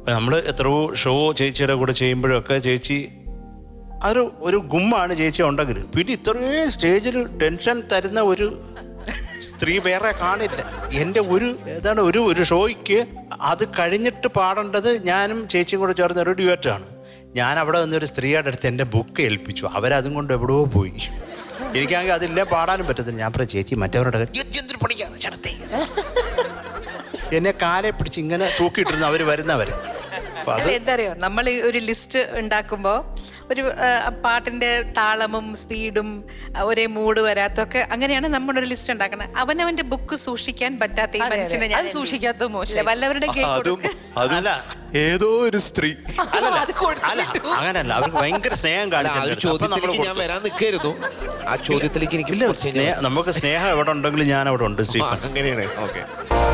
നമ്മൾ എത്രയോ ഷോ ചേച്ചിയുടെ കൂടെ ചെയ്യുമ്പോഴൊക്കെ ചേച്ചി അതൊരു ഒരു ഗുമ്മാണ് ചേച്ചി ഉണ്ടെങ്കിൽ പിന്നെ ഇത്രയും സ്റ്റേജിൽ ടെൻഷൻ തരുന്ന ഒരു സ്ത്രീ വേറെ കാണില്ല എൻ്റെ ഒരു ഏതാണ് ഒരു ഒരു ഷോയ്ക്ക് അത് കഴിഞ്ഞിട്ട് പാടേണ്ടത് ഞാനും ചേച്ചിയും കൂടെ ചേർന്ന ഒരു ഡ്യുവറ്റാണ് ഞാൻ അവിടെ നിന്നൊരു സ്ത്രീയുടെ അടുത്ത് എൻ്റെ ബുക്ക് ഏൽപ്പിച്ചു അവരതും കൊണ്ട് എവിടെയോ പോയി എനിക്കാണെങ്കിൽ അതില്ലേ പാടാനും പറ്റത്തില്ല ഞാൻ പറയാം ചേച്ചി മറ്റവരുടെ കാര്യം, "ഇത് എന്തൊരു പണിക്കാണ് ശരത്തേ?" എന്നെ കാലെ പിടിച്ച് ഇങ്ങനെ തൂക്കിയിട്ടിരുന്നു അവർ വരുന്നവർ അപ്പൊ അത് അല്ല എന്താ അറിയോ നമ്മൾ ഈ ഒരു ലിസ്റ്റ് ഉണ്ടാക്കുമ്പോ ഒരു ആ, പാട്ടിന്റെ താളമും സ്പീഡും ആ, ഒരേ മൂഡ് വരാത്തൊക്കെ അങ്ങനെയാണ് നമ്മുടെ ഒരു ലിസ്റ്റ് ഉണ്ടാക്കുന്നത് അവനവന്റെ ബുക്ക് സൂക്ഷിക്കാൻ പറ്റാത്ത ഈ അതെ, അതെ. മനുഷ്യനെ ഞാൻ അത് സൂക്ഷിക്കാത്തത് മോശം. ഇല്ല, വല്ലവരുടെ കയ്യിൽ അതും കൊടുക്ക. അതും അല്ല ഏതോ ഒരു സ്ത്രീ അല്ലല്ല അത് കൊടുത്തു അല്ല വിട്ടു. അങ്ങനല്ല അവർക്ക് ഭയങ്കര സ്നേഹം അല്ല, ആ ഒരു കാണിച്ചു ചോദ്യത്തിലേക്ക് ഞാൻ വരാൻ നിൽക്കായിരുന്നു ആ ചോദ്യത്തിലേക്ക് എനിക്ക് ഇല്ല കുറച്ച് സ്നേഹ നമുക്ക് സ്നേഹം എവിടെ ഉണ്ടെങ്കിലും ഞാൻ അവിടെ ഉണ്ട് ആ, സ്റ്റീഫൻ അങ്ങനെയാണ് ഓക്കെ